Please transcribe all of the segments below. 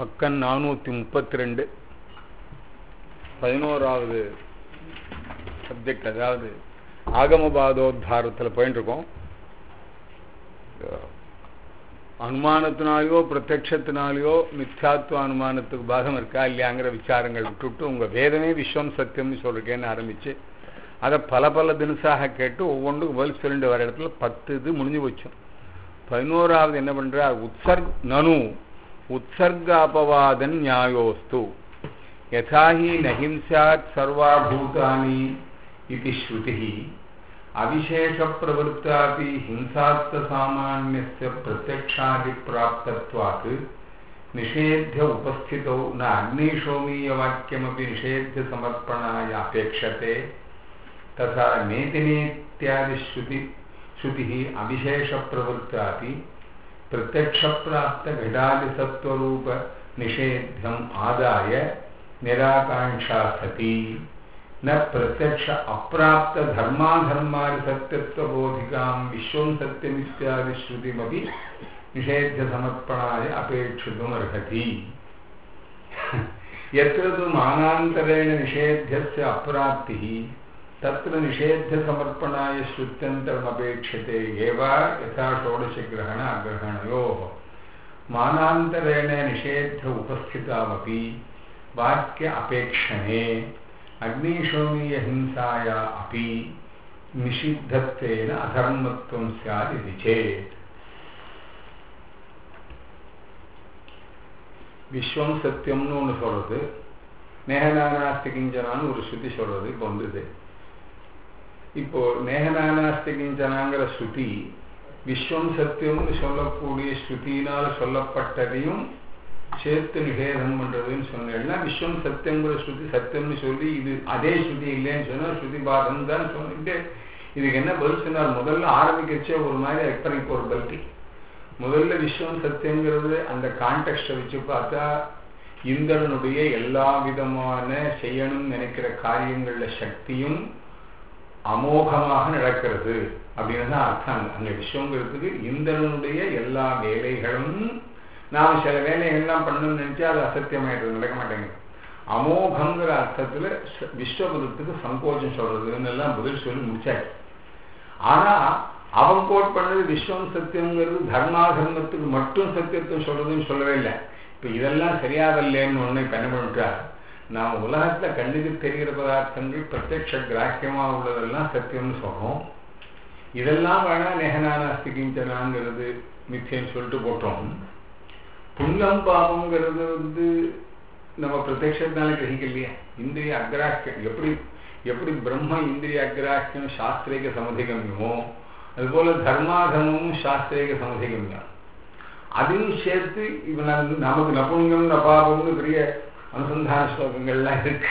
பக்கம் நானூற்றி முப்பத்தி ரெண்டு பதினோராவது சப்ஜெக்ட் அதாவது ஆகமபாதோத்தாரத்தில் போயிட்டு இருக்கோம் அனுமானத்தினாலேயோ பிரத்யட்சத்தினாலேயோ மித்யாத்வ அனுமானத்துக்கு பாகம் இருக்கா இல்லையாங்கிற விசாரங்கள் விட்டுவிட்டு உங்கள் வேதமே விஸ்வம் சத்தியம்னு சொல்லிருக்கேன்னு ஆரம்பித்து அதை பல பல தினசாக கேட்டு ஒவ்வொன்றுக்கும் பதில் சொல்லிட்டு வர இடத்துல பத்து இது முடிஞ்சு போச்சோம் பதினோராவது என்ன பண்ணுறார் உற்சர்க் நனு உற்சர்காபவாதன் நியாயோஸ்து யதா ஹி நஹிம்சாத் சர்வாபூதானி இது ஸ்ருதி அவிசேஷப்பிரவృత్తాపి हिंसात्मसामान्यस्य प्रत्यक्षादिप्राप्तत्वात् निषेध्य उपस्थितौ न अग्निशोमीयवाक्यमपि निषेध्य समर्पणाय अपेक्षते तथा नेतिनेत्यादिश्रुति श्रुतिः अविशेषप्रवृत्तापि प्रत्यक्षप्राप्तघटादिसत्त्वरूपनिषेध्यम् आदाय निराकाङ्क्षा सती न प्रत्यक्ष अप्राप्त धर्माधर्मादि सत्यत्वबोधिकां विश्वं सत्यमित्यादि श्रुतिमपि निषेध्य समर्पणाय अपेक्षितुमर्हति यत्र तु मानान्तरेण निषेध्यस्य अप्राप्तिः तत्र निषेध्यसमर्पणाय श्रुत्यन्तरमपेक्षते एव यथा षोडशग्रहण अग्रहणयोः मानान्तरेण निषेध्य उपस्थितामपि वाक्य अपेक्षणे अग्निशोमीयहिंसाया अपि निषिद्धत्वेन अधर्मत्वं स्यात् इति चेत् விஸ்வம் சத்தியம்னு ஒன்று சொல்கிறது நேகநானாஸ்தி கிஞ்சனான்னு ஒரு ஸ்ருதி சொல்கிறது இப்போ வந்தது இப்போ நேகநானாஸ்தி கிஞ்சனாங்கிற ஸ்ருதி விஸ்வம் சத்தியம்னு சொல்லக்கூடிய ஸ்ருதியினால் சொல்லப்பட்டதையும் சேர்த்து நிஷேதம் பண்றதுன்னு சொன்னேன்னா விஸ்வம் சத்தியங்கிற ஸ்ருதி சத்தியம்னு சொல்லி இது அதே ஸ்ருதி இல்லைன்னு சொன்னா ஸ்ருதி பாதம் தான் சொல்லிட்டு இதுக்கு என்ன பதில் சொன்னார் முதல்ல ஆரம்பிக்கச்சே ஒரு மாதிரி எப்பனைக்கு ஒரு பல்டி முதல்ல விஸ்வம் சத்தியங்கிறது அந்த கான்டெக்ட்டை வச்சு பார்த்தா இந்திரனுடைய எல்லா விதமான செய்யணும்னு நினைக்கிற காரியங்கள்ல சக்தியும் அமோகமாக நடக்கிறது அப்படின்னு தான் அர்த்தம் அங்க விஸ்வங்கிறதுக்கு இந்திரனுடைய எல்லா வேலைகளும் நாம் சில வேலைகள்லாம் பண்ணணும்னு நினைச்சா அது அசத்தியமாயிடுறது நடக்க மாட்டேங்குது அமோகங்கிற அர்த்தத்துல விஸ்வபுதத்துக்கு சங்கோச்சம் சொல்றதுன்னு எல்லாம் பதில் சொல்லி முடிச்சாச்சு ஆனா அவன் கோட் பண்ணது விஸ்வம் சத்தியங்கிறது தர்மாதர்மத்துக்கு மட்டும் சத்தியத்தை சொல்றதுன்னு சொல்லவே இல்லை இப்ப இதெல்லாம் சரியாகல்லேன்னு ஒண்ணு இப்ப என்ன பண்ணிட்டார் நாம் உலகத்துல கண்ணுக்கு தெரிகிற பதார்த்தங்கள் பிரத்யட்ச கிராக்கியமா உள்ளதெல்லாம் சத்தியம்னு சொல்றோம் இதெல்லாம் வேணா நெகனானாஸ்தி கிஞ்சனாங்கிறது மித்தியன்னு சொல்லிட்டு போட்டோம் புண்ணியம் பாபங்கிறது வந்து நம்ம பிரத்யட்சத்தினால கிரகிக்கலையா இந்திரிய அக்ராக்கியம் எப்படி எப்படி பிரம்ம இந்திரிய அக்ராக்கியம் சாஸ்திரிக சமதிகமியமோ அதுபோல தர்மாதர்மமும் சாஸ்திரிக சமதிகமியம் அதையும் சேர்த்து இவன் நமக்கு நபுண்யம் நபாபம்னு பெரிய அனுசந்தான ஸ்லோகங்கள்லாம் இருக்கு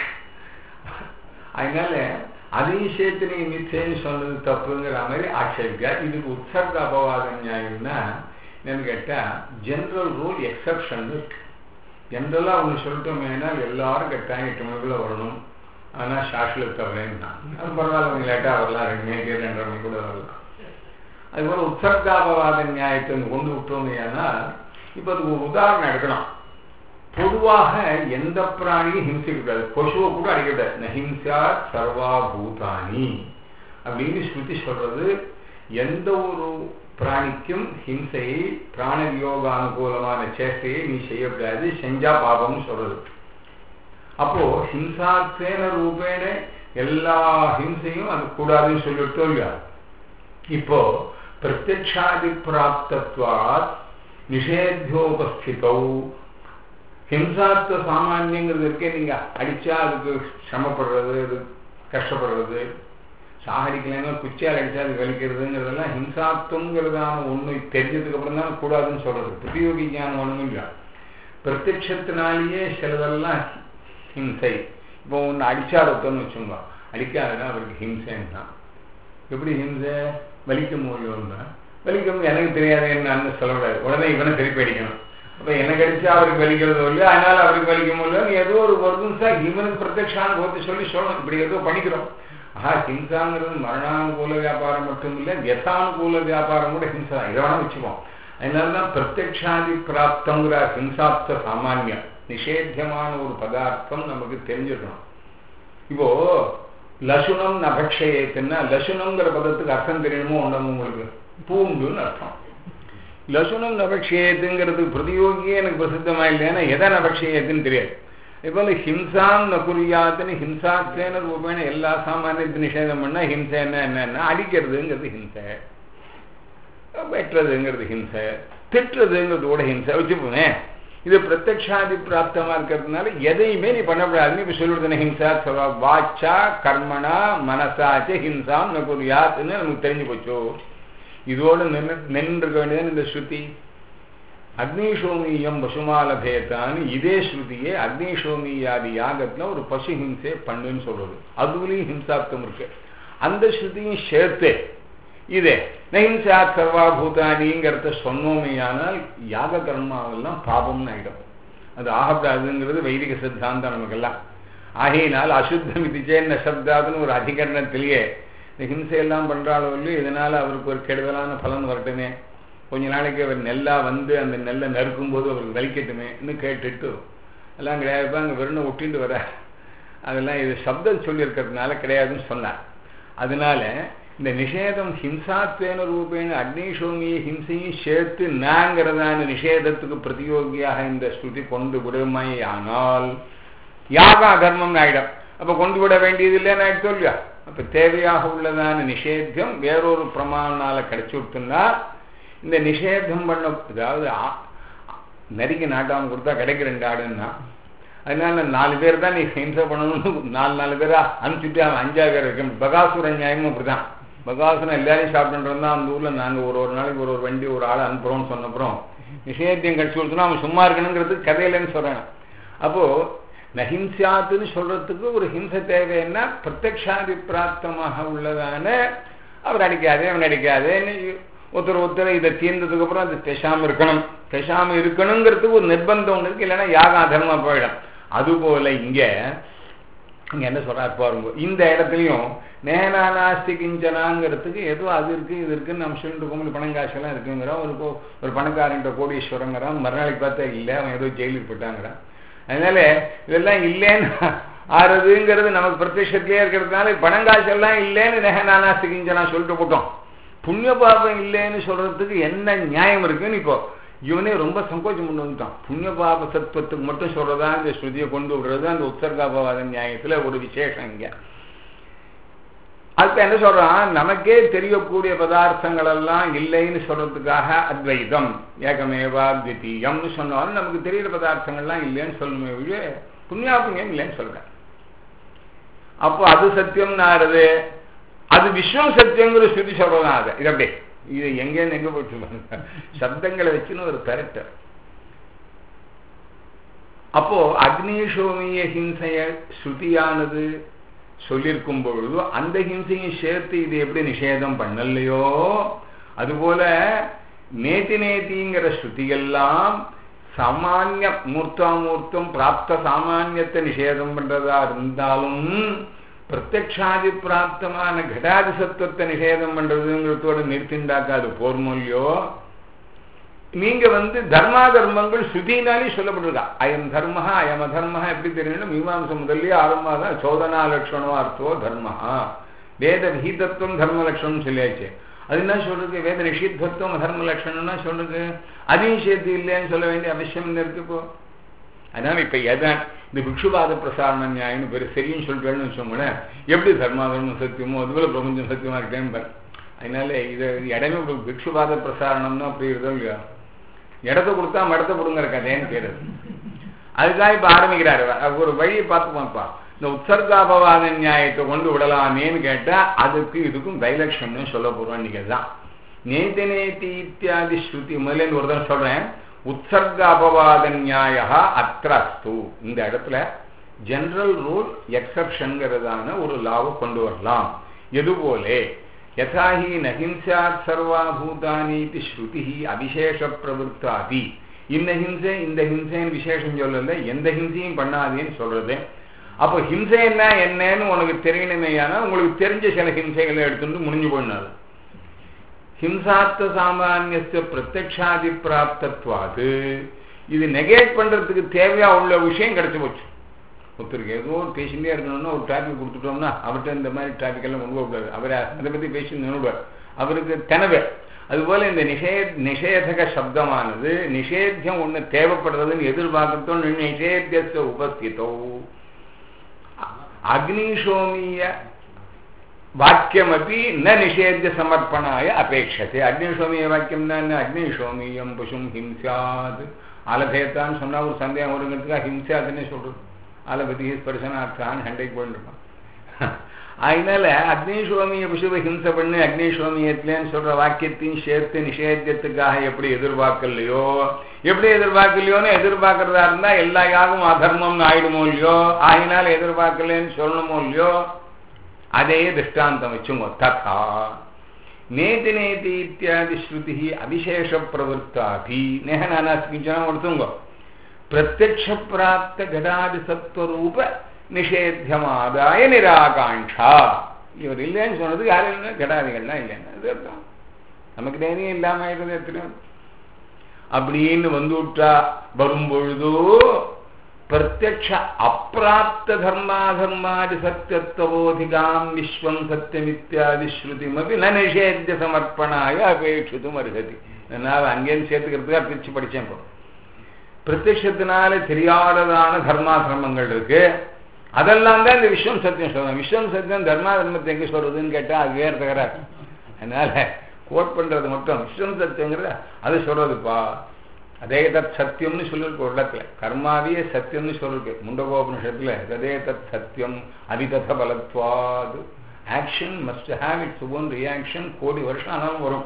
அதனால அதையும் சேர்த்து நீங்க மிச்சேன்னு சொன்னது தப்புங்கிற மாதிரி ஆட்சேபிக்கார் இதுக்கு உற்சர்க அபவாத நியாயம்னா என்னன்னு கேட்டால் ஜென்ரல் ரூல் எக்ஸப்ஷன் இருக்கு ஜென்ரலாக ஒன்று சொல்லிட்டோமேனா எல்லாரும் கட்டாயம் எட்டு மணிக்குள்ள வரணும் ஆனால் ஷாஷில் தவறேன்னா அது பரவாயில்ல அவங்க லேட்டாக வரலாம் ரெண்டு மணிக்கு ரெண்டரை மணி கூட வரலாம் அதுபோல் உற்சர்காபவாத நியாயத்தை கொண்டு விட்டோமேனா இப்போ அதுக்கு ஒரு உதாரணம் எடுக்கணும் பொதுவாக எந்த பிராணியும் ஹிம்சிக்கக்கூடாது கொசுவை கூட அடிக்கக்கூடாது நஹிம்சா சர்வா பூதானி அப்படின்னு ஸ்ருதி சொல்றது எந்த ஒரு பிராணிக்கும் ஹிம்சையை பிராண வியோக அனுகூலமான சேஷ்டையை நீ செய்யக்கூடாது செஞ்சா பாபம்னு சொல்றது அப்போ ஹிம்சாசேன ரூபேன எல்லா ஹிம்சையும் அது கூடாதுன்னு சொல்லிவிட்டோம் இல்லையா இப்போ பிரத்யக்ஷாதி பிராப்தத்வாத் நிஷேத்தியோபஸ்திதௌ ஹிம்சாத்வ சாமானியங்கிறது இருக்கே நீங்க அடிச்சா அதுக்கு சிரமப்படுறது அது கஷ்டப்படுறது சாகடிக்கலைன்னா குச்சியால் அடிச்சா அது வலிக்கிறதுங்கிறதெல்லாம் ஹிம்சாத்துவங்கிறதான ஒன்று தெரிஞ்சதுக்கு அப்புறம் தான் கூடாதுன்னு சொல்றது பிரதியோகி ஞானம் ஒன்றும் இல்லை பிரத்யட்சத்தினாலேயே சிலதெல்லாம் ஹிம்சை இப்போ ஒன்று அடிச்சாடத்தோன்னு வச்சுங்க அடிக்காதுன்னா அவருக்கு ஹிம்சைன்னு தான் எப்படி ஹிம்சை வலிக்க முடியும்னா வலிக்கும் எனக்கு தெரியாது என்னன்னு சொல்லக்கூடாது உடனே இவனை திருப்பி அடிக்கணும் அப்போ எனக்கு அடிச்சா அவருக்கு வலிக்கிறதோ இல்லையோ அதனால அவருக்கு வலிக்க முடியல ஏதோ ஒரு வருதும் சார் இவனுக்கு பிரத்யக்ஷான போத்து சொல்லி சொல்லணும் இப்படி ஏதோ பண்ணிக்கிறோம் ஆஹா ஹிம்சாங்கிறது மரணானுகூல வியாபாரம் மட்டும் இல்லை வியசானுகூல வியாபாரம் கூட ஹிம்சா இதை வேணா வச்சுப்போம் அதனாலதான் பிரத்யக்ஷாதி பிராப்தங்கிற ஹிம்சாப்த சாமானியம் நிஷேத்தியமான ஒரு பதார்த்தம் நமக்கு தெரிஞ்சிடணும் இப்போ லசுனம் நபக்ஷயத்துன்னா லசுனம்ங்கிற பதத்துக்கு அர்த்தம் தெரியணுமோ ஒன்றும் உங்களுக்கு பூண்டுன்னு அர்த்தம் லசுனம் நபக்ஷயத்துங்கிறதுக்கு பிரதியோகியே எனக்கு பிரசித்தமா இல்லைன்னா எதை நபக்ஷயத்துன்னு தெரியாது இப்போ ஹிம்சாம் நகுரியாத்துன்னு ஹிம்சாத்தேன ரூபேன எல்லா சாமானியத்தையும் நிஷேதம் பண்ணா ஹிம்சை என்ன என்னன்னா அடிக்கிறதுங்கிறது ஹிம்சை வெட்டுறதுங்கிறது ஹிம்சை திட்டுறதுங்கிறது கூட ஹிம்சை வச்சுப்போமே இது பிரத்யக்ஷாதி பிராப்தமா இருக்கிறதுனால எதையுமே நீ பண்ணக்கூடாதுன்னு இப்ப சொல்லிவிடுதுன ஹிம்சா சொல்ல வாச்சா கர்மனா மனசாச்ச ஹிம்சாம் நகுரியாத்துன்னு நமக்கு தெரிஞ்சு போச்சோ இதோடு நின்று நின்றுக்க வேண்டியது இந்த ஸ்ருதி அக்னிஷோமியம் பசுமாலபேத்தான்னு இதே ஸ்ருதியே அக்னிஷோமியாதி யாகத்துல ஒரு பசு ஹிம்சை பண்ணுன்னு சொல்றது அதுலயும் ஹிம்சாப்தம் இருக்கு அந்த ஸ்ருதியும் சேர்த்து இதே நஹிம்சா சர்வாபூதானிங்கிறத சொன்னோமையானால் யாக கர்மாவெல்லாம் பாபம்னு ஆயிடும் அது ஆகப்படாதுங்கிறது வைதிக சித்தாந்தம் நமக்கெல்லாம் ஆகையினால் அசுத்தம் இதுச்சேன்ன சப்தாதுன்னு ஒரு அதிகரணத்திலேயே இந்த ஹிம்சையெல்லாம் பண்றாளோ இல்லையோ இதனால அவருக்கு ஒரு கெடுதலான பலன் வரட்டுமே கொஞ்ச நாளைக்கு அவர் நெல்லா வந்து அந்த நெல்லை நறுக்கும் போது அவருக்கு வலிக்கட்டுமேன்னு கேட்டுட்டு எல்லாம் கிடையாது அங்கே வெறும் ஒட்டிட்டு வர அதெல்லாம் இது சப்தம் சொல்லியிருக்கிறதுனால கிடையாதுன்னு சொன்னார் அதனால இந்த நிஷேதம் ஹிம்சாத்வேன ரூபேன அக்னிஷோமிய ஹிம்சையும் சேர்த்து நாங்கிறதான நிஷேதத்துக்கு பிரதியோகியாக இந்த ஸ்ருதி கொண்டு விடுமை ஆனால் யாகா தர்மம் ஆயிடும் அப்ப கொண்டு விட வேண்டியது இல்லைன்னு ஆயிடுச்சோ இல்லையா அப்ப தேவையாக உள்ளதான நிஷேத்தியம் வேறொரு பிரமாணால கிடைச்சு விட்டுன்னா இந்த நிஷேதம் பண்ண அதாவது நரிக்கு நாட்டாமல் கொடுத்தா கிடைக்க ரெண்டு ஆடுன்னா அதனால நாலு பேர் தான் நீ ஹிம்சை பண்ணணும்னு நாலு நாலு பேரா அனுப்பிச்சுட்டு அவன் அஞ்சாவது பேர் வைக்கணும் பகாசுர நியாயமும் அப்படிதான் பகாசுரம் எல்லாரையும் சாப்பிட்டுட்டு தான் அந்த ஊரில் நாங்கள் ஒரு ஒரு நாளைக்கு ஒரு ஒரு வண்டி ஒரு ஆள் அனுப்புகிறோம்னு சொன்னப்புறம் நிஷேத்தியம் கழிச்சு கொடுத்தோன்னா அவன் சும்மா இருக்கணுங்கிறதுக்கு கதையிலன்னு சொல்கிறேன் அப்போது நஹிம்சாத்துன்னு சொல்றதுக்கு ஒரு ஹிம்சை தேவைன்னா பிரத்யக்ஷாதி பிராப்தமாக உள்ளதான அவர் அடிக்காதே அவன் அடிக்காதேன்னு ஒருத்தர் ஒருத்தர் இதை தீர்ந்ததுக்கு அப்புறம் அது பேசாம இருக்கணும் பேசாம இருக்கணுங்கிறதுக்கு ஒரு நிர்பந்தம் ஒன்று இருக்கு இல்லைன்னா யாகம் அதர்மா போயிடும் அதுபோல இங்க இங்க என்ன சொல்றாரு பாருங்க இந்த இடத்துலயும் நேனானாஸ்தி கிஞ்சனாங்கிறதுக்கு ஏதோ அது இருக்கு இது இருக்குன்னு நம்ம சொல்லிட்டு இருக்கோம் பணம் காசெல்லாம் இருக்குங்கிறான் ஒரு ஒரு பணக்காரன்ட்ட கோடீஸ்வரங்கிறான் மறுநாளைக்கு பார்த்தா இல்லை அவன் ஏதோ ஜெயிலுக்கு போயிட்டாங்கிறான் அதனால இதெல்லாம் இல்லைன்னு ஆறுதுங்கிறது நமக்கு பிரத்யட்சத்திலே இருக்கிறதுனால பணங்காசெல்லாம் இல்லைன்னு நேகனானாஸ்தி கிஞ்சனா சொல்லிட்டு போட்டோம் புண்ணிய பாபம் இல்லைன்னு சொல்றதுக்கு என்ன நியாயம் இருக்குன்னு இப்போ இவனே ரொம்ப சங்கோச்சம் கொண்டு வந்துட்டான் புண்ணிய பாப சத்துவத்துக்கு மட்டும் சொல்றதா இந்த ஸ்ருதியை கொண்டு விடுறது அந்த உத்தர்காபவாத நியாயத்துல ஒரு விசேஷம் இங்க அதுக்கு என்ன சொல்றான் நமக்கே தெரியக்கூடிய பதார்த்தங்கள் எல்லாம் இல்லைன்னு சொல்றதுக்காக அத்வைதம் ஏகமேவா தித்தீயம்னு சொன்னாலும் நமக்கு தெரிகிற பதார்த்தங்கள்லாம் இல்லைன்னு சொல்லணுமே ஒழிய புண்ணியாபுண்ணியம் இல்லைன்னு சொல்றேன் அப்போ அது சத்தியம் ஆறுது அது விஸ்வம் சத்தியங்கிற ஸ்ருதி சொல்றதான் அதை இது அப்படியே இது எங்கேருந்து எங்க போயிட்டு சப்தங்களை வச்சுன்னு ஒரு கரெக்டர் அப்போ அக்னிஷோமிய ஹிம்சைய ஸ்ருதியானது சொல்லியிருக்கும் பொழுது அந்த ஹிம்சையும் சேர்த்து இது எப்படி நிஷேதம் பண்ணலையோ அதுபோல நேத்தி நேத்திங்கிற ஸ்ருதியெல்லாம் சாமானிய மூர்த்தாமூர்த்தம் பிராப்த சாமானியத்தை நிஷேதம் பண்றதா இருந்தாலும் பிரத்யக்ஷாதி பிராப்தமான கடாதி சத்துவத்தை நிஷேதம் பண்றதுங்கிறதோட நிறுத்திண்டாக்கா அது போர்மொழியோ நீங்க வந்து தர்மா தர்மங்கள் ஸ்ருதினாலே சொல்லப்பட்டிருக்கா அயம் தர்மஹா அயம் அதர்மஹா எப்படி தெரியணும் மீமாம்சம் முதல்லயே ஆரம்பமாக சோதனா லட்சணம் அர்த்தோ தர்மஹா வேத விஹீதத்துவம் தர்ம லட்சணம் சொல்லியாச்சு அது என்ன சொல்றது வேத நிஷித்தத்துவம் அதர்ம லட்சணம்னா சொல்றது அதையும் சேர்த்து இல்லைன்னு சொல்ல வேண்டிய அவசியம் என்ன இருக்கு இப்போ அதனால இப்ப எதான் இந்த பிக்ஷுபாத பிரசாரண நியாயம்னு பேர் சரின்னு சொல்லிட்டேன்னு வச்சோங்களேன் எப்படி தர்மாதர்மம் சத்தியமோ அதுபோல பிரபஞ்சம் சத்தியமா இருக்கேன் அதனால இதை இடமே ஒரு பிக்ஷுபாத பிரசாரணம்னு அப்படி இருந்தோம் இல்லையா இடத்த கொடுத்தா மடத்தை கொடுங்கிற கதைன்னு பேரு அதுதான் இப்ப ஆரம்பிக்கிறாரு ஒரு வழியை பார்த்துப்பான்ப்பா இந்த உற்சர்காபவாத நியாயத்தை கொண்டு விடலாமேன்னு கேட்டா அதுக்கு இதுக்கும் தைலட்சம்னு சொல்ல போறோம் இன்னைக்கு தான் நேத்தி நேத்தி இத்தியாதி ஸ்ருதி முதல்ல ஒரு தடவை சொல்றேன் உற்சர்க அபவாத நியாய அத்திரஸ்து இந்த இடத்துல ஜெனரல் ரூல் எக்ஸப்ஷன்கிறதான ஒரு லாவை கொண்டு வரலாம் எதுபோலே யதாஹி நஹிம்சாத் சர்வாபூதானீதி ஸ்ருதி அவிசேஷ பிரவருத்தாதி இந்த ஹிம்சை இந்த ஹிம்சைன்னு விசேஷம் சொல்லல எந்த ஹிம்சையும் பண்ணாதேன்னு சொல்றது அப்போ ஹிம்சைன்னா என்னன்னு உனக்கு தெரியணுமே ஆனால் உங்களுக்கு தெரிஞ்ச சில ஹிம்சைகளை எடுத்துட்டு முடிஞ்சு போயினால ஹிம்சார்த்த சாமானியஸ்த பிரத்யக்ஷாதி பிராப்தத்வாது இது நெகேட் பண்றதுக்கு தேவையா உள்ள விஷயம் கிடைச்சு போச்சு ஒருத்தருக்கு ஏதோ ஒரு பேசிட்டே இருக்கணும்னா ஒரு டாபிக் கொடுத்துட்டோம்னா அவர்கிட்ட இந்த மாதிரி டாபிக் எல்லாம் கொண்டு போகக்கூடாது அவர் அதை பத்தி பேசி நினைவார் அவருக்கு தெனவே அதுபோல இந்த நிஷே நிஷேதக சப்தமானது நிஷேத்தியம் ஒண்ணு தேவைப்படுறதுன்னு எதிர்பார்க்கத்தோ நிஷேத்திய உபஸ்தித்தோ அக்னிஷோமிய வாக்கியமப்பி ந நிஷேத்திய சமர்ப்பணாய அபேட்சத்தை அக்னிஷோமிய வாக்கியம் தான் அக்னிஷோமியம் பசும் ஹிம்சாத் ஆலபேத்தான்னு சொன்னா ஒரு சந்தேகம் வருங்கிறதுக்காக ஹிம்சாதுன்னு சொல்றது ஆலபதி ஸ்பர்சனார்த்தான்னு சண்டைக்கு போயிருப்பான் அதனால அக்னிஸ்வாமிய பசுவை ஹிம்சை பண்ணி அக்னிஸ்வாமியத்திலேன்னு சொல்ற வாக்கியத்தையும் சேர்த்து நிஷேத்தியத்துக்காக எப்படி எதிர்பார்க்கலையோ எப்படி எதிர்பார்க்கலையோன்னு எதிர்பார்க்கறதா இருந்தா எல்லா யாரும் அதர்மம்னு ஆயிடுமோ இல்லையோ ஆகினால எதிர்பார்க்கலன்னு சொல்லணுமோ இல்லையோ அதே திருஷ்டாந்தம் வச்சுங்க ததா நேதி நேதி இத்தியாதி ஸ்ருதி அவிசேஷ பிரவருத்தாபி நேக நானாஸ்கிஞ்சனம் கொடுத்துங்க பிரத்யக்ஷ பிராப்த கடாதி சத்வரூப நிஷேத்தியமாதாய நிராகாங்ஷா இவர் இல்லைன்னு சொன்னது யாரும் இல்லை கடாதிகள்லாம் இல்லைன்னு அது அர்த்தம் நமக்கு தைரியம் இல்லாம ஆயிடுறது எத்தனை அப்படின்னு வந்து விட்டா வரும் பொழுதோ பிரத்யக்ஷ அப்பிராப்த தர்மாதர்மாதி சத்தியத்துவோதிகாம் விஸ்வம் சத்தியமித்யாதி ஸ்ருதிமபி ந நிஷேத்திய சமர்ப்பணாய அபேட்சித்தும் அருகதி நான் அங்கேருந்து சேர்த்துக்கிறதுக்காக பிரிச்சு படிச்சேன் இப்போ பிரத்யத்தினால தெரியாததான தர்மாசிரமங்கள் இருக்கு அதெல்லாம் தான் இந்த விஸ்வம் சத்தியம் சொல்லணும் விஸ்வம் சத்தியம் தர்மா தர்மத்தை எங்க சொல்றதுன்னு கேட்டா அது வேறு தகராறு அதனால கோட் பண்றது மட்டும் விஸ்வம் சத்தியங்கிறத அது சொல்றதுப்பா அதே தத் சத்தியம்னு சொல்லிருக்கு ஒரு இடத்துல கர்மாவியே சத்தியம்னு சொல்லிருக்கு முண்டகோபனிஷத்துல ததே தத் சத்தியம் அதிதத பலத்வாது action must have its own reaction கோடி வருஷம் ஆனாலும் வரும்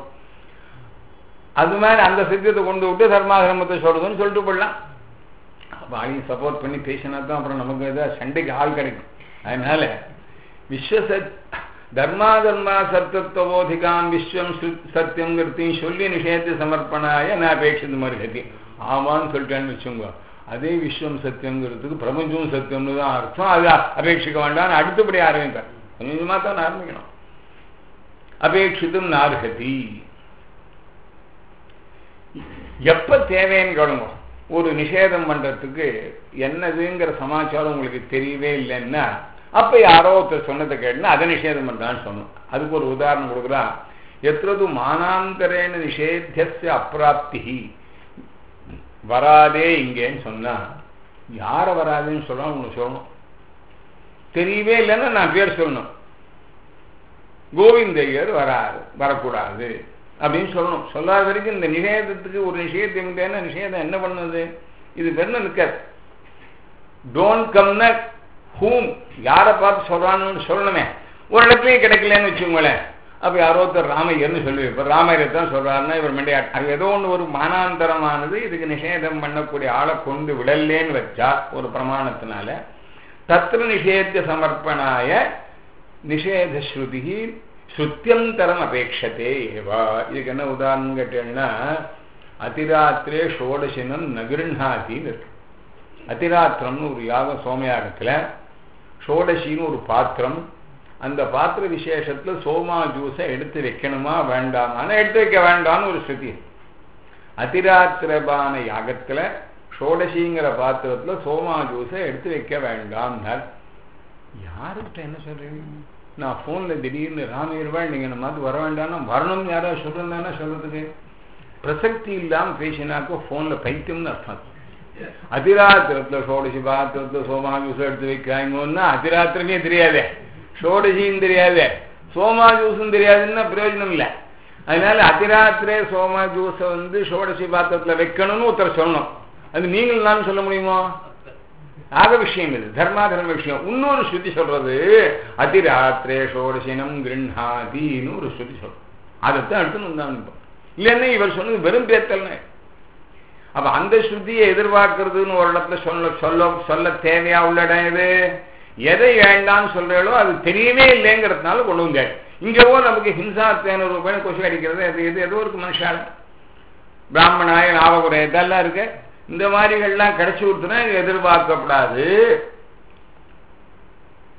அது மாதிரி அந்த சித்தியத்தை கொண்டு விட்டு தர்மாசிரமத்தை சொல்றதுன்னு சொல்லிட்டு போடலாம் வாழையும் சப்போர்ட் பண்ணி பேசினா தான் அப்புறம் நமக்கு ஏதாவது சண்டைக்கு ஆள் கிடைக்கும் அதனால விஸ்வ தர்மா தர்மா சத்தத்துவோதிகாம் விஸ்வம் சத்தியங்கிறதையும் சொல்லி நிஷேத்த சமர்ப்பணாய நான் அபேட்சித்து மருகதி ஆமான்னு சொல்லிட்டேன்னு வச்சுங்க அதே விஸ்வம் சத்தியங்கிறதுக்கு பிரபஞ்சம் சத்தியம்னு தான் அர்த்தம் அது அபேட்சிக்க வேண்டாம் அடுத்தபடி ஆரம்பித்தார் கொஞ்சமா தான் ஆரம்பிக்கணும் அபேட்சித்தும் நார்கதி எப்ப தேவைன்னு கேளுங்க ஒரு நிஷேதம் பண்றதுக்கு என்னதுங்கிற சமாச்சாரம் உங்களுக்கு தெரியவே இல்லைன்னா அப்ப யாரோ ஒருத்தர் சொன்னதை கேட்டுனா அதை நிஷேதம் பண்றான்னு சொன்னோம் அதுக்கு ஒரு உதாரணம் கொடுக்குறா எத்தது மானாந்தரேன நிஷேத்திய அப்பிராப்தி வராதே இங்கேன்னு சொன்னா யார வராதுன்னு சொல்ல உங்களுக்கு சொல்லணும் தெரியவே இல்லைன்னா நான் பேர் சொல்லணும் கோவிந்தையர் வராது வரக்கூடாது அப்படின்னு சொல்லணும் சொல்லாத வரைக்கும் இந்த நிஷேதத்துக்கு ஒரு நிஷேதம் நிஷேதம் என்ன பண்ணுது இது வெறும் இருக்காது டோன்ட் கம்ன ஹூம் யாரை பார்த்து சொல்றான்னு சொல்லணுமே ஒரு இடத்துலயும் கிடைக்கலன்னு வச்சுக்கோங்களேன் அப்ப யாரோ ஒருத்தர் ராமையர்னு சொல்லி இப்ப ராமையரை தான் சொல்றாருன்னா இவர் மண்டியா அது ஏதோ ஒன்று ஒரு மானாந்தரமானது இதுக்கு நிஷேதம் பண்ணக்கூடிய ஆளை கொண்டு விடலேன்னு வச்சா ஒரு பிரமாணத்தினால தத்திர நிஷேத்திய சமர்ப்பணாய நிஷேத ஸ்ருதி ஸ்ருத்தியந்தரம் அபேட்சத்தே ஏவா இதுக்கு என்ன உதாரணம் கேட்டீங்கன்னா அதிராத்திரே ஷோடசினம் நகிருண்ணாத்தின்னு இருக்கு அதிராத்திரம்னு ஒரு யாகம் சோமயாகத்துல ஷோடசின்னு ஒரு பாத்திரம் அந்த பாத்திர விசேஷத்துல சோமா ஜூஸை எடுத்து வைக்கணுமா வேண்டாமான்னு எடுத்து வைக்க வேண்டாம்னு ஒரு ஸ்ருதி அதிராத்திரபான யாகத்துல ஷோடசிங்கிற பாத்திரத்துல சோமா ஜூஸை எடுத்து வைக்க வேண்டாம்னார் யாருக்கிட்ட என்ன சொல்றீங்க நான் போன்ல திடீர்னு ராமீர்வாள் நீங்க நம்ம மாதிரி வர வேண்டாம்னா வரணும் யாராவது சொல்றேன்னா சொல்றதுக்கு பிரசக்தி இல்லாம பேசினாக்கோ போன்ல பைத்தியம்னு அர்த்தம் அதிராத்திரத்துல சோடசி பாத்திரத்துல சோமா ஜூஸ் எடுத்து வைக்கிறாங்கன்னா அதிராத்திரமே தெரியாதே ஷோடசியும் தெரியாதே சோமா ஜூஸும் தெரியாதுன்னா பிரயோஜனம் இல்லை அதனால அதிராத்திரே சோமா ஜூஸை வந்து ஷோடசி பாத்திரத்துல வைக்கணும்னு ஒருத்தர் சொல்லணும் அது நீங்கள் நான் சொல்ல முடியுமோ ஆக விஷயம் இது தர்மாதர்ம விஷயம் இன்னொரு ஸ்ருதி சொல்றது அதிராத்திரே ஷோடசினம் கிருண்ணாதின்னு ஒரு ஸ்ருதி சொல்றோம் அதைத்தான் எடுத்துன்னு தான் இல்லைன்னா இவர் சொன்னது வெறும் பேத்தல்னு அப்ப அந்த ஸ்ருதியை எதிர்பார்க்கறதுன்னு ஒரு இடத்துல சொல்ல சொல்ல சொல்ல தேவையா உள்ள இடம் எது எதை வேண்டாம்னு சொல்றாலோ அது தெரியவே இல்லைங்கிறதுனால கொண்டு வந்தாரு இங்கவோ நமக்கு ஹிம்சா தேனூறு ரூபாய் கொசு அடிக்கிறது அது எது ஏதோ இருக்கு மனுஷால பிராமணாய நாவகுரை இதெல்லாம் இருக்கு இந்த மாதிரிகள்லாம் கிடைச்சி கொடுத்துனா எதிர்பார்க்கப்படாது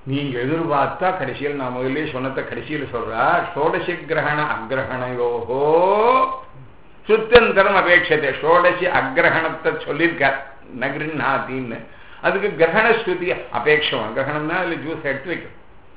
நீங்க எதிர்பார்த்தா கடைசியில் நான் முதல்ல சொன்னத கடைசியில் சொல்றா ஷோடசி கிரகண அக்ரஹணையோகோ சுத்தந்தரம் அபேட்சத்தை ஷோடசி அக்ரஹணத்தை சொல்லியிருக்கார் நகிருநாத்தின்னு அதுக்கு கிரகண ஸ்ருதி அபேட்சம் கிரகணம்னா அதுல ஜூஸ் எடுத்து வைக்கும்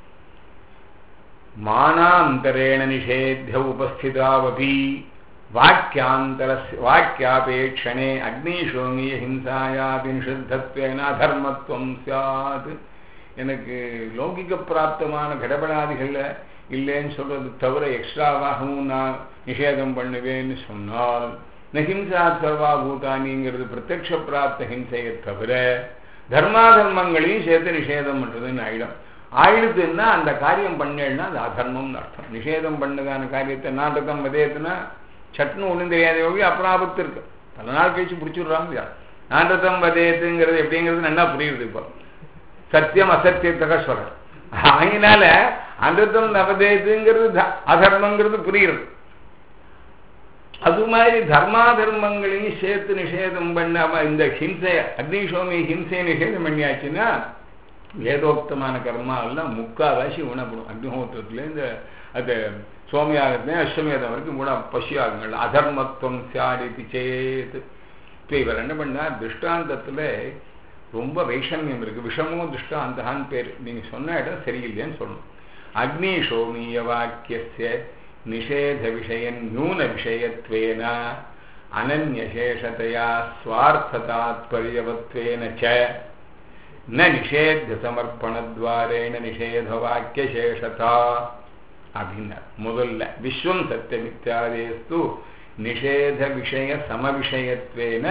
மானாந்தரேண நிஷேத்திய உபஸ்திதாவபி வாக்கியாந்தர வாக்கியாபேட்சணே அக்னிஷோமிய ஹிம்சாயாபி நிஷித்தத்வேன அதர்மத்துவம் சாத் எனக்கு லௌகிக பிராப்தமான கடபடாதிகளில் இல்லைன்னு சொல்றது தவிர எக்ஸ்ட்ராவாகவும் நான் நிஷேதம் பண்ணுவேன்னு சொன்னால் நஹிம்சா சர்வா பூதானிங்கிறது பிரத்யக்ஷ பிராப்த ஹிம்சையை தவிர தர்மாதர்மங்களையும் சேர்த்து நிஷேதம் பண்றதுன்னு ஆயிடும் ஆயிடுதுன்னா அந்த காரியம் பண்ணேன்னா அது அதர்மம்னு அர்த்தம் நிஷேதம் பண்ணதான காரியத்தை நாட்டகம் மதயத்துனா சட்னு ஒன்றும் தெரியாத அப்புறம் ஆபத்து இருக்கு பல நாள் கழிச்சு பிடிச்சிடுறாங்க நாட்டகம் வதயத்துங்கிறது எப்படிங்கிறது நல்லா புரியுது இப்போ சத்தியம் அசத்தியத்தக சொல்றேன் அதனால அந்தத்தம் நவதேதுங்கிறது அதர்மங்கிறது புரியுது அது மாதிரி தர்மாதர்மங்களையும் சேர்த்து நிஷேதம் பண்ணாம இந்த ஹிம்சை அக்னிசோமி ஹிம்சையை நிஷேதம் பண்ணியாச்சுன்னா வேதோக்தமான கர்மா எல்லாம் முக்காவாசி உணப்படும் அக்னிஹோத்திரத்துலேருந்து அது சோமயாகத்துலேயும் அஸ்வமேதம் வரைக்கும் கூட பசியாகங்கள் அதர்மத்துவம் சாடித்து சேத்து இப்போ இவர் என்ன பண்ணார் திருஷ்டாந்தத்தில் ரொம்ப வைஷமியம் இருக்கு விஷமும் திருஷ்டாந்தான்னு பேர் நீங்க சொன்ன இடம் சரியில்லைன்னு சொல்லணும் அக்னிஷோமீய வாக்கிய நிஷேத விஷயன் நியூன விஷயத்வேன அனன்யசேஷதையா ஸ்வார்த்ததாத்பரியவத்வேன ச ந நிஷேத்திய சமர்ப்பணத்வாரேண நிஷேத வாக்கியசேஷதா அப்படின்னார் முதல்ல விஸ்வம் சத்தியமித்யாதேஸ்து நிஷேத விஷய சமவிஷயத்வேன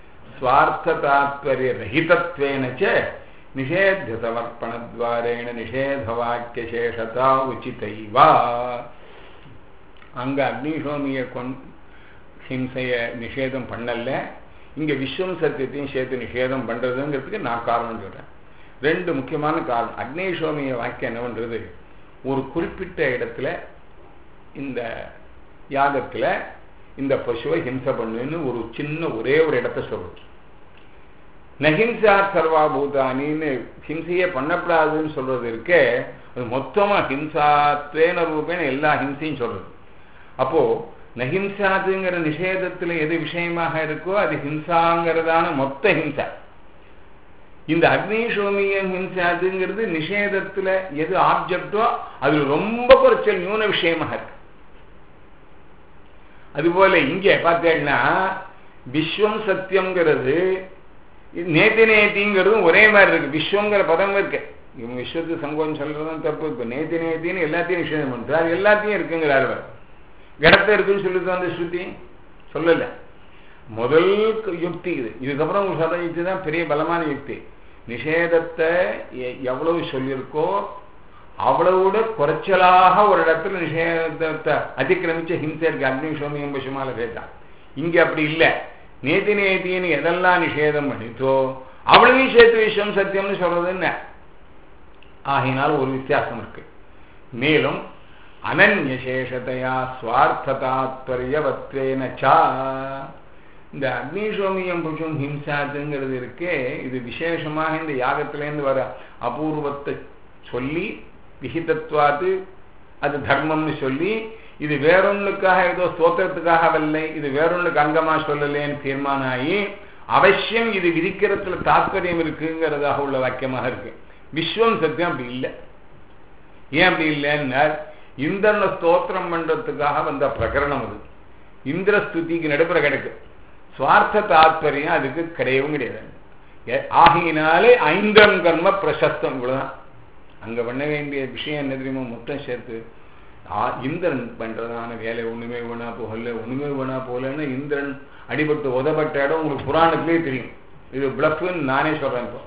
स्वार्थतात्पर्यरहितत्वेन च निषेध्यसमर्पणद्वारेण निषेधवाक्यशेषता उचितैव அங்க அக்னிசோமிய கொண் ஹிம்சைய நிஷேதம் பண்ணல இங்க விஸ்வம் சத்தியத்தையும் சேர்த்து நிஷேதம் பண்றதுங்கிறதுக்கு நான் காரணம் சொல்றேன் ரெண்டு முக்கியமான காரணம் அக்னிசோமிய வாக்கியம் என்னவென்றது ஒரு குறிப்பிட்ட இடத்துல இந்த யாகத்துல இந்த பசுவை ஹிம்சை பண்ணுன்னு ஒரு சின்ன ஒரே ஒரு இடத்த சொல்றது நஹிம்சா சர்வாபூதானின்னு ஹிம்சையே பண்ணக்கூடாதுன்னு சொல்றது இருக்கே அது மொத்தமா ஹிம்சாத்வேன ரூபேன எல்லா ஹிம்சையும் சொல்றது அப்போ நஹிம்சாதுங்கிற நிஷேதத்துல எது விஷயமாக இருக்கோ அது ஹிம்சாங்கிறதான மொத்த ஹிம்சா இந்த அக்னிசோமியம் ஹிம்சாதுங்கிறது நிஷேதத்துல எது ஆப்ஜெக்டோ அது ரொம்ப குறைச்சல் நியூன விஷயமாக இருக்கு அதுபோல இங்க பார்த்தேன்னா விஸ்வம் சத்தியம்ங்கிறது நேத்தி நேத்திங்கிறதும் ஒரே மாதிரி இருக்கு விஸ்வங்கிற பதம் இருக்கு இவங்க விஸ்வத்து சங்கோன்னு சொல்றதும் தப்பு இப்போ நேத்தி நேத்தின்னு எல்லாத்தையும் நிஷேதம் பண்றாரு எல்லாத்தையும் இருக்குங்கிறார் அவர் கடத்தை இருக்குன்னு சொல்லுது அந்த ஸ்ருதி சொல்லல முதல் யுக்தி இது இதுக்கப்புறம் ஒரு சத யுக்தி தான் பெரிய பலமான யுக்தி நிஷேதத்தை எவ்வளவு சொல்லியிருக்கோ அவ்வளவு குறைச்சலாக ஒரு இடத்துல நிஷேதத்தை அதிக்கிரமிச்ச ஹிம்சை இருக்கு அக்னிசோமியம் பசுமால கேட்டான் இங்க அப்படி இல்லை நேத்தி நேத்தின்னு எதெல்லாம் நிஷேதம் பண்ணித்தோ அவ்வளவையும் சேர்த்து விஷயம் சத்தியம்னு சொல்றது என்ன ஆகினால் ஒரு வித்தியாசம் இருக்கு மேலும் அனன்யசேஷத்தையா சுவார்த்ததாத்பரியவத்வேன சா இந்த அக்னிசோமியம் புஷம் ஹிம்சாத்துங்கிறது இருக்கே இது விசேஷமாக இந்த யாகத்திலேருந்து வர அபூர்வத்தை சொல்லி விகிதத்வாத்து அது தர்மம்னு சொல்லி இது வேறொன்னுக்காக ஏதோ ஸ்தோத்திரத்துக்காக வரலை இது வேறொன்னுக்கு அங்கமா சொல்லலேன்னு தீர்மானம் ஆகி அவசியம் இது விதிக்கிறதுல தாத்பரியம் இருக்குங்கிறதாக உள்ள வாக்கியமாக இருக்கு விஸ்வம் சத்தியம் அப்படி இல்லை ஏன் அப்படி இல்லைன்னா இந்திரனை ஸ்தோத்திரம் பண்றதுக்காக வந்த பிரகரணம் அது இந்திர ஸ்துதிக்கு நடுப்புற கிடக்கு சுவார்த்த தாத்பரியம் அதுக்கு கிடையவும் கிடையாது ஆகினாலே ஐந்தம் கர்ம பிரசஸ்தம் இவ்வளவுதான் அங்க பண்ண வேண்டிய விஷயம் என்ன தெரியுமா மொத்தம் சேர்த்து இந்திரன் பண்றதான வேலை ஒண்ணுமே வேணா போகல ஒண்ணுமே வேணா போகலன்னு இந்திரன் அடிபட்டு உதப்பட்ட இடம் உங்களுக்கு புராணத்திலே தெரியும் இது பிளப்புன்னு நானே சொல்றேன் இப்போ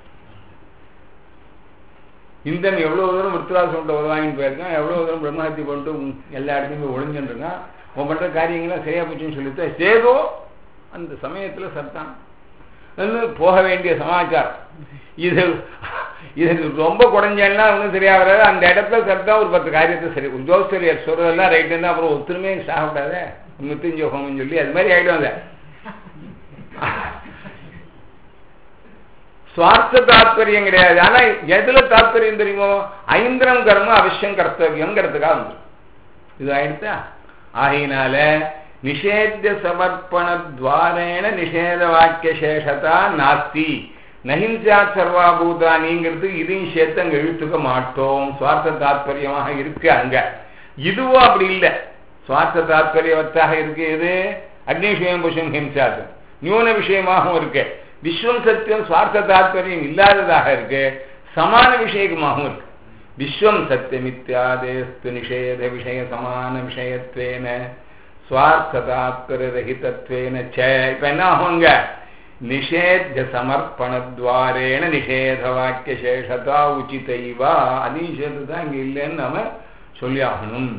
இந்திரன் எவ்வளவு தூரம் விருத்தராசன்ட்ட உதவாங்கின்னு போயிருக்கான் எவ்வளவு தூரம் பிரம்மஹத்தி பண்ணிட்டு எல்லா இடத்துலையும் போய் ஒளிஞ்சுருக்கான் உன் பண்ற காரியங்கள்லாம் சரியா போச்சுன்னு சொல்லிட்டு சேதோ அந்த சமயத்துல சத்தான் போக வேண்டிய சமாச்சாரம் இது இது ரொம்ப குறைஞ்சேன்னா ஒன்றும் சரியா வராது அந்த இடத்துல சத்தா ஒரு பத்து காரியத்தை சரி ஜோசியர் சொல்றதெல்லாம் ரைட்டு இருந்தா அப்புறம் ஒத்துருமே சாப்பிடாத மிருத்துஞ்ச ஹோமம் சொல்லி அது மாதிரி ஆயிடும் அதை சுவார்த்த தாத்பரியம் கிடையாது ஆனா எதுல தாத்பரியம் தெரியுமோ ஐந்திரம் கர்ம அவசியம் கர்த்தவியம்ங்கிறதுக்காக வந்து இது ஆயிடுச்சா ஆகையினால நிஷேத்திய சமர்ப்பண துவாரேன நிஷேத வாக்கிய சேஷதா நாஸ்தி நஹிம்சா சர்வாபூதானிங்கிறது இதையும் சேர்த்து அங்க இழுத்துக்க மாட்டோம் சுவார்த்த தாத்பரியமாக இருக்கு அங்க இதுவும் அப்படி இல்லை சுவார்த்த தாத்பரியவத்தாக இருக்கு எது அக்னிஷயம் புஷம் ஹிம்சாத்து நியூன விஷயமாகவும் இருக்கு விஸ்வம் சத்தியம் சுவார்த்த தாத்பரியம் இல்லாததாக இருக்கு சமான விஷயமாகவும் இருக்கு விஸ்வம் சத்தியமித்யாதேஸ்து நிஷேத விஷய சமான விஷயத்வேன சுவார்த்த தாத்பரிய ரஹிதத்வேன ச இப்ப என்ன ஆகுங்க நிஷேத்திய சமர்ப்பணத்வாரேன நிஷேத வாக்கிய சேஷதா உச்சிதைவா அனிஷேது தான் இங்க இல்லைன்னு நாம சொல்லி ஆகணும்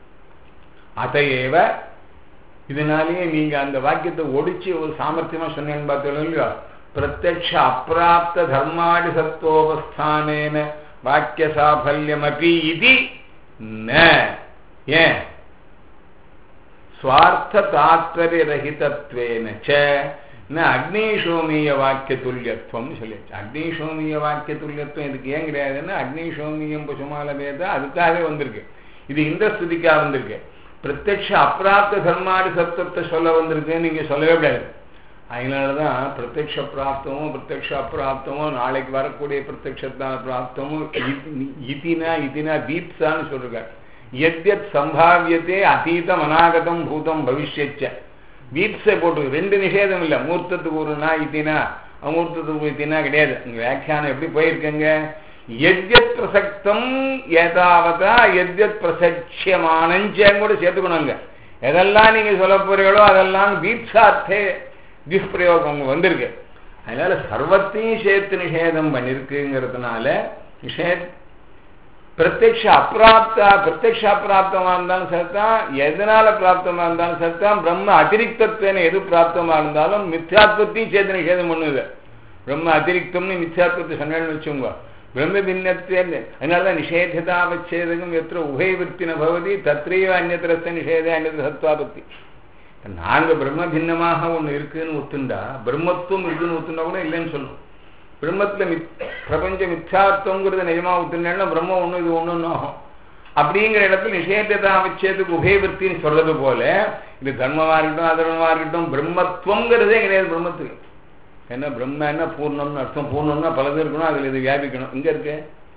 அதையேவ இதனாலேயே நீங்க அந்த வாக்கியத்தை ஒடிச்சு ஒரு சாமர்த்தியமா சொன்னேன்னு பார்த்தீங்களா இல்லையா பிரத்யக்ஷ அப்பிராப்த தர்மாடி சத்துவோபஸ்தானேன வாக்கிய சாஃபல்யமபி இது ந ஏன் சுவார்த்த தாத்பரிய ரஹிதத்வேன ச ந அக்னிஷோமிய வாக்கிய துல்லியத்துவம் சொல்லியாச்சு அக்னிஷோமிய வாக்கிய துல்லியத்துவம் இதுக்கு ஏன் கிடையாதுன்னா அக்னிஷோமியம் பசுமால வேத அதுக்காகவே வந்திருக்கு இது இந்த ஸ்துதிக்காக வந்திருக்கு பிரத்யக்ஷ அப்பிராப்த தர்மாடி சத்துவத்தை சொல்ல வந்திருக்குன்னு நீங்க சொல்லவே முடியாது அதனாலதான் பிரத்யக்ஷ பிராப்தமும் பிரத்யக்ஷ அப்பிராப்தமும் நாளைக்கு வரக்கூடிய பிரத்யக்ஷத்தான பிராப்தமும் இதினா இதினா தீப்சான்னு சொல்றாரு எத்யத் சம்பாவியத்தே அதீதம் அநாகதம் பூதம் பவிஷ்யச்ச வீப்ஸை போட்டு ரெண்டு நிஷேதம் இல்லை மூர்த்தத்துக்கு ஒருனா இத்தினா அமூர்த்தத்துக்கு இத்தினா கிடையாது உங்க வியாக்கியானம் எப்படி போயிருக்கங்க எத்யத் பிரசக்தம் ஏதாவதா எத்யத் பிரசட்சியமானஞ்சேன்னு கூட சேர்த்துக்கணுங்க எதெல்லாம் நீங்க சொல்ல போறீங்களோ அதெல்லாம் தீப்சார்த்தே துஷ்பிரயோகம் வந்திருக்கு அதனால சர்வத்தையும் சேர்த்து நிஷேதம் பண்ணிருக்குங்கிறதுனால நிஷேத் பிரத்யக்ஷ அப்பிராப்தா பிரத்யக்ஷ அப்பிராப்தமா இருந்தாலும் சரிதான் எதனால பிராப்தமா இருந்தாலும் சரிதான் பிரம்ம அதிரிக்தத்துவன எது பிராப்தமா இருந்தாலும் மித்யாத்வத்தையும் சேர்த்து நிஷேதம் பண்ணுது பிரம்ம அதிரிக்தம்னு மித்யாத்வத்தை சொன்னேன்னு வச்சுங்க பிரம்ம பின்னத்தேன்னு அதனாலதான் நிஷேததாவச்சேதகம் எத்திர உபயவிற்த்தின பவதி தத்ரீவ அந்நத்திரஸ்த நிஷேத அந்நத்திர சத்வாபத்தி நாங்க பிரம்ம பின்னமாக ஒண்ணு இருக்குன்னு ஒத்துண்டா பிரம்மத்துவம் இருக்குன்னு ஒத்துண்டா கூட இல்லைன்னு சொல்லணும் பிரம்மத்துல மித் பிரபஞ்ச மித்யார்த்தங்கிறது நிஜமா ஒத்துண்டா பிரம்மம் ஒண்ணு இது ஒண்ணுன்னு ஆகும் அப்படிங்கிற இடத்துல நிஷேததா வச்சதுக்கு உபயவிற்த்தின்னு சொல்றது போல இது தர்மமா இருக்கட்டும் அதர்மமா இருக்கட்டும் பிரம்மத்துவங்கிறதே கிடையாது பிரம்மத்துக்கு என்ன பிரம்ம என்ன பூர்ணம்னு அர்த்தம் பூர்ணம்னா பலது இருக்கணும் அதுல இது வியாபிக்கணும் இங்க இருக்கு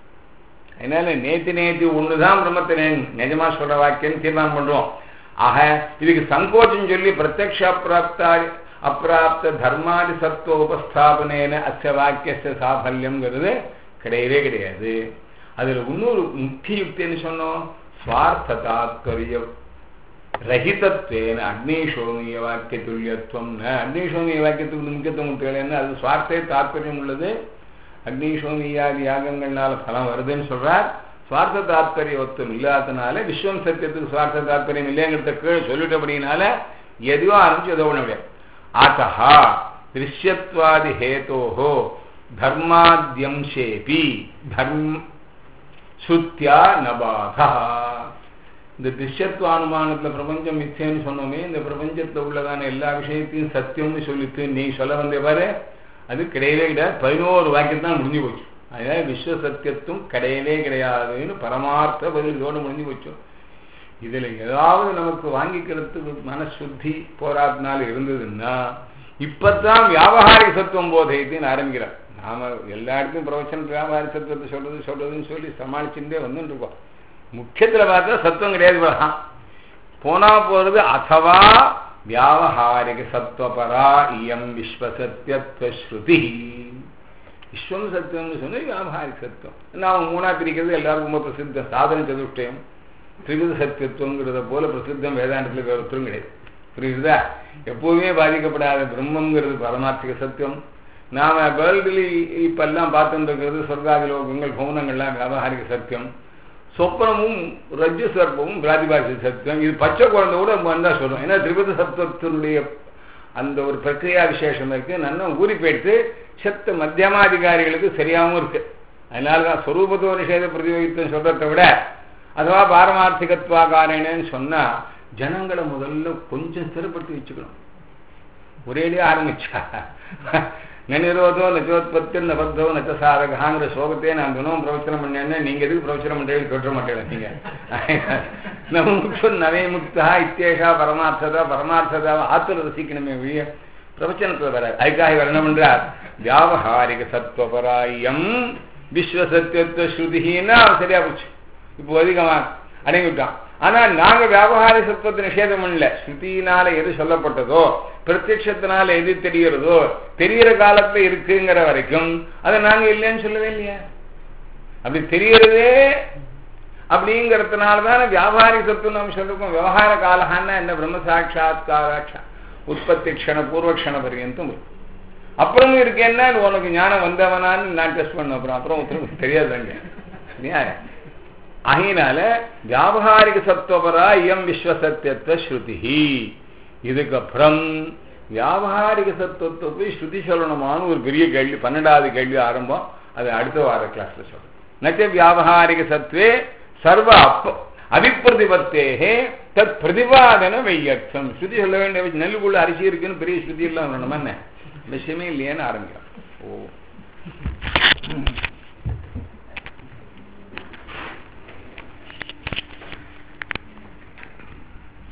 அதனால நேத்தி நேத்தி ஒண்ணுதான் பிரம்மத்தை நிஜமா சொல்ற வாக்கியம் தீர்மானம் பண்றோம் ஆக இதுக்கு சங்கோச்சம் சொல்லி பிரத்யக்ஷ அப்பிராப்தா அப்பிராப்த தர்மாதி சத்துவ உபஸ்தாபனேன அச்ச வாக்கிய சாஃபல்யம்ங்கிறது கிடையவே கிடையாது அதுல இன்னொரு முக்கிய யுக்தின்னு சொன்னோம் சுவார்த்த தாத்பரிய ரஹிதத்வேன அக்னிஷோமிய வாக்கிய துல்லியத்துவம் அக்னிஷோமிய வாக்கியத்துக்கு முக்கியத்துவம் தேவைன்னு அது சுவார்த்தே தாத்பரியம் உள்ளது அக்னிஷோமியாதி யாகங்கள்னால பலம் வருதுன்னு சொல்றார் சுவார்த்த தாத்பரியத்துவம் இல்லாதனால விஸ்வம் சத்தியத்துக்கு சுவார்த்த தாத்பரியம் இல்லைங்கிறத கீழே சொல்லிட்டபடினால எதுவோ ஆரம்பிச்சு எதோ பண்ண முடியாது ஆத்தா திருஷ்யத்வாதி ஹேதோஹோ தர்மாத்யம்சேபி தர்ம சுத்தியா நபாதா இந்த திருஷ்யத்துவ அனுமானத்துல பிரபஞ்சம் மிச்சேன்னு சொன்னோமே இந்த பிரபஞ்சத்துல உள்ளதான எல்லா விஷயத்தையும் சத்தியம்னு சொல்லிட்டு நீ சொல்ல வந்த பாரு அது கிடையவே கிடையாது பதினோரு வாக்கியம் தான் முடிஞ்சு போச்சு அதனால விஸ்வ சத்தியத்துவம் கிடையவே கிடையாதுன்னு பரமார்த்த பதிலோடு முடிஞ்சு போச்சு இதுல ஏதாவது நமக்கு வாங்கிக்கிறதுக்கு மனசுத்தி போராட்டினால இருந்ததுன்னா இப்பதான் வியாபகாரிக சத்துவம் போதைத்துன்னு ஆரம்பிக்கிறார் நாம எல்லா இடத்தையும் பிரவச்சன வியாபாரி சத்துவத்தை சொல்றது சொல்றதுன்னு சொல்லி சமாளிச்சுட்டே வந்துட்டு இருக்கோம் முக்கியத்துல பார்த்தா சத்துவம் கிடையாது இவ்வளவுதான் போனா போறது அதவா வியாபகாரிக சத்துவபரா இயம் விஸ்வசத்தியத்துவ ஸ்ருதி விஸ்வம் சத்தியம்னு சொன்னா வியாபகாரிக சத்துவம் நாம மூணா பிரிக்கிறது எல்லாருக்கும் ரொம்ப பிரசித்தம் சாதன சதுஷ்டயம் திரிவித சத்தியத்துவங்கிறத போல பிரசித்தம் வேதாந்தத்தில் வேற ஒருத்தரும் கிடையாது புரியுதா எப்பவுமே பாதிக்கப்படாத பிரம்மங்கிறது பரமார்த்திக சத்தியம் நாம வேர்ல்டுலி இப்பெல்லாம் பார்த்துட்டு இருக்கிறது சொர்க்காதி லோகங்கள் பௌனங்கள்லாம் வியாபகாரிக சத்தியம் சொப்பனமும் ரஜ்ஜு சர்ப்பமும் பிராதிபாசிக சத்தியம் இது பச்சை குழந்தை கூட வந்தா சொல்றோம் ஏன்னா திரிபுத சத்துவத்தினுடைய அந்த ஒரு பிரக்ரியா விசேஷம் இருக்கு நல்லா ஊறி போயிட்டு செத்த மத்தியமாதிகாரிகளுக்கு சரியாகவும் இருக்கு அதனாலதான் சொரூபத்துவ நிஷேத பிரதியோகித்தம் சொல்றதை விட அதுவா பாரமார்த்திகத்வாகாரேனேன்னு சொன்னா ஜனங்களை முதல்ல கொஞ்சம் ஸ்திரப்படுத்தி வச்சுக்கணும் ஒரேடியே ஆரம்பிச்சா ந நிரோதோ நச்சோத்பத்தி நபத்தோ நச்ச சாதகாங்கிற ஸ்லோகத்தையே நான் தினமும் பிரவச்சனம் பண்ணேன்னு நீங்க எதுக்கு பிரவச்சனம் பண்றீங்க கேட்டுற மாட்டேன் நீங்க நமுக்ஷு நவே முக்தா இத்தேஷா பரமார்த்ததா பரமார்த்ததா ஆத்துல ரசிக்கணுமே ஒழிய பிரவச்சனத்துல வராது அதுக்காக இவர் என்ன பண்றார் வியாபகாரிக சத்வபராயம் விஸ்வசத்தியத்துவ ஸ்ருதின்னா அவர் சரியா போச்சு இப்போ அதிகமா அடங்கி விட்டான் ஆனா நாங்க வியாபகார சத்துவத்தை நிஷேதம் பண்ணல ஸ்ருதியினால எது சொல்லப்பட்டதோ பிரத்யட்சத்தினால எது தெரிகிறதோ தெரிகிற காலத்துல இருக்குங்கிற வரைக்கும் அதை நாங்க இல்லைன்னு சொல்லவே இல்லையா அப்படி தெரியறதே அப்படிங்கிறதுனால தானே வியாபாரிக சத்துவம் நம்ம சொல்லிருக்கோம் விவகார காலகான்னா என்ன பிரம்ம சாட்சாத்காராட்சா உற்பத்தி க்ஷண பூர்வக்ஷண பரியந்தம் இருக்கும் அப்புறமும் இருக்கேன்னா உனக்கு ஞானம் வந்தவனான்னு நான் டெஸ்ட் பண்ண அப்புறம் அப்புறம் ஒருத்தருக்கு தெரியாதுங்க நியாயம் ஆகையினால வியாபாரிக சத்துவபரா இயம் விஸ்வசத்தியத்துவ ஸ்ருதி இதுக்கப்புறம் வியாபாரிக சத்துவத்தை போய் ஸ்ருதி சொல்லணுமான்னு ஒரு பெரிய கேள்வி பன்னெண்டாவது கேள்வி ஆரம்பம் அது அடுத்த வார கிளாஸ்ல சொல்றேன் நச்ச வியாபாரிக சத்வே சர்வ அப்ப அபிப்பிரதிபத்தேகே தத் பிரதிபாதன வையர்த்தம் ஸ்ருதி சொல்ல வேண்டிய நெல்லுக்குள்ள அரிசி இருக்குன்னு பெரிய ஸ்ருதி எல்லாம் வேணுமா என்ன விஷயமே இல்லையேன்னு ஆரம்பிக்கிறோம் ஓ